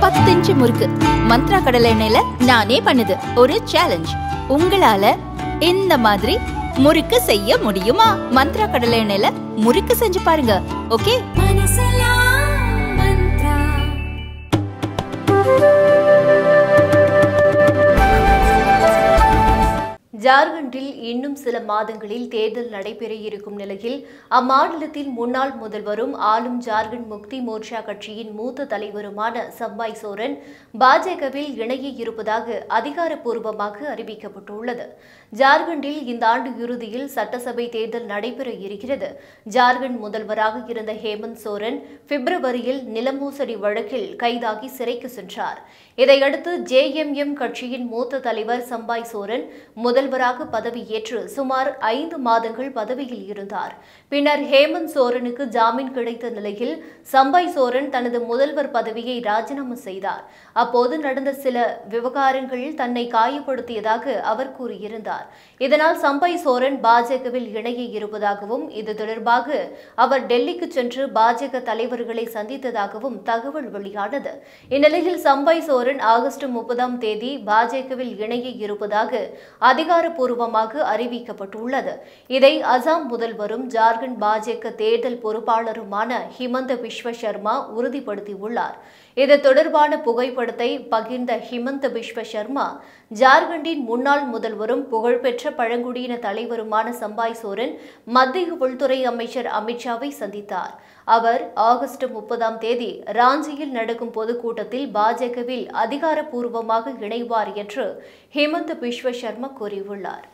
பத்து இன்ச்சு முறுக்கு மந்த்ரா கடலை எண்ணெயில நானே பண்ணுது ஒரு சேலஞ்ச் உங்களால இந்த மாதிரி முறுக்கு செய்ய முடியுமா மந்த்ரா கடலை எண்ணெயில முறுக்கு செஞ்சு பாருங்க ஓகே ஜார்க்கண்டில் இன்னும் சில மாதங்களில் தேர்தல் நடைபெற இருக்கும் நிலையில் அம்மாநிலத்தில் முன்னாள் முதல்வரும் ஆளும் ஜார்க்கண்ட் முக்தி மோர்ச்சா கட்சியின் மூத்த தலைவருமான சம்பாய் சோரன் பாஜகவில் இணைய இருப்பதாக அதிகாரப்பூர்வமாக அறிவிக்கப்பட்டுள்ளது ஜார்க்கண்டில் இந்த ஆண்டு இறுதியில் சட்டசபை தேர்தல் நடைபெற இருக்கிறது ஜார்க்கண்ட் முதல்வராக இருந்த ஹேமந்த் சோரன் பிப்ரவரியில் நிலமோசடி வழக்கில் கைதாகி சிறைக்கு சென்றார் இதையடுத்து ஜேஎம்எம் கட்சியின் மூத்த தலைவர் சம்பாய் சோரன் முதல்வராக பதவியேற்று சுமார் ஐந்து மாதங்கள் பதவியில் இருந்தார் பின்னர் ஹேமந்த் சோரனுக்கு ஜாமீன் கிடைத்த நிலையில் சம்பாய் சோரன் தனது முதல்வர் பதவியை ராஜினாமா செய்தார் அப்போது நடந்த சில விவகாரங்களில் தன்னை காயப்படுத்தியதாக அவர் கூறியிருந்தார் இதனால் சம்பாய் சோரன் பாஜகவில் இணைய இருப்பதாகவும் இது தொடர்பாக அவர் டெல்லிக்கு சென்று பாஜக தலைவர்களை சந்தித்ததாகவும் தகவல் வெளியானது இந்நிலையில் சம்பாய் சோரன் ஆகஸ்ட் முப்பதாம் தேதி பாஜகவில் இணைய இருப்பதாக அதிகாரப்பூர்வமாக அறிவிக்கப்பட்டுள்ளது இதை அசாம் முதல்வரும் ஜார்க்கண்ட் பாஜக தேர்தல் பொறுப்பாளருமான ஹிமந்த பிஸ்வ சர்மா உறுதிப்படுத்தியுள்ளார் இது தொடர்பான புகைப்படத்தை பகிர்ந்த ஹிமந்த பிஸ்வ சர்மா ஜார்க்கண்டின் முன்னாள் முதல்வரும் புகழ்பெற்ற பழங்குடியின தலைவருமான சம்பாய் சோரன் மத்திய உள்துறை அமைச்சர் அமித்ஷாவை சந்தித்தார் அவர் ஆகஸ்ட் முப்பதாம் தேதி ராஞ்சியில் நடக்கும் பொதுக்கூட்டத்தில் பாஜகவில் அதிகாரப்பூர்வமாக இணைவார் என்று ஹிமந்த பிஸ்வ சர்மா கூறியுள்ளார்